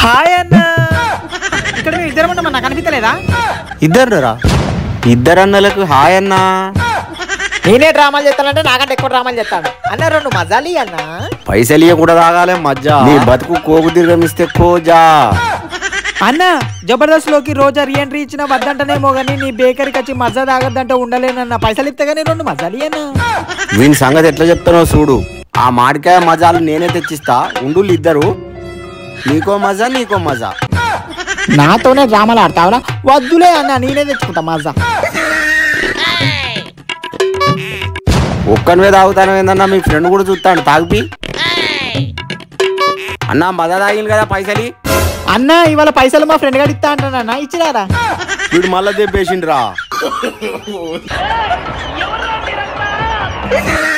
hi అన్న ఇక్కడ మేము ఇద్దరం ఉన్నాం నాకు అనిపించలేదా ఇద్దరురా ఇద్దరు అన్నలకు హాయ్ అన్నా నేనే డ్రామాలు చేస్తానంటే నాకంటే ఎక్కువ డ్రామాలు చేస్తాను అన్న రెండు మజాలి అన్న పైసలు ఇవ్వకుండా తాగాలే మజ్జా నీ బతుకు కోకు దీర్ఘమిస్తే కోజా అన్న జబర్దస్త్ లోకి రోజా రీఎంట్రీ ఇచ్చిన వద్దంటనేమో గానీ నీ బేకరీకి వచ్చి మజా తాగద్దంటే ఉండలేనన్న పైసలు ఇస్తే గానీ రెండు మజాలి అన్న వీని సంగతి ఎట్లా చెప్తానో చూడు ఆ మామిడికాయ మజాలు నేనే తెచ్చిస్తా ఉండు ఇద్దరు నీకో మజా నీకో మజా నాతోనే డ్రామాలు ఆడతావురా వద్దులే అన్న నేనే తెచ్చుకుంటా మజా ఒక్కనివే తాగుతాను ఏందన్నా మీ ఫ్రెండ్ కూడా చూస్తాడు తాగిపి అన్నా మజా తాగింది కదా పైసలి అన్న ఇవాళ పైసలు మా ఫ్రెండ్ గారు ఇస్తా అంటానన్న ఇచ్చిరారా వీడు మళ్ళా తెప్పేసిండ్రా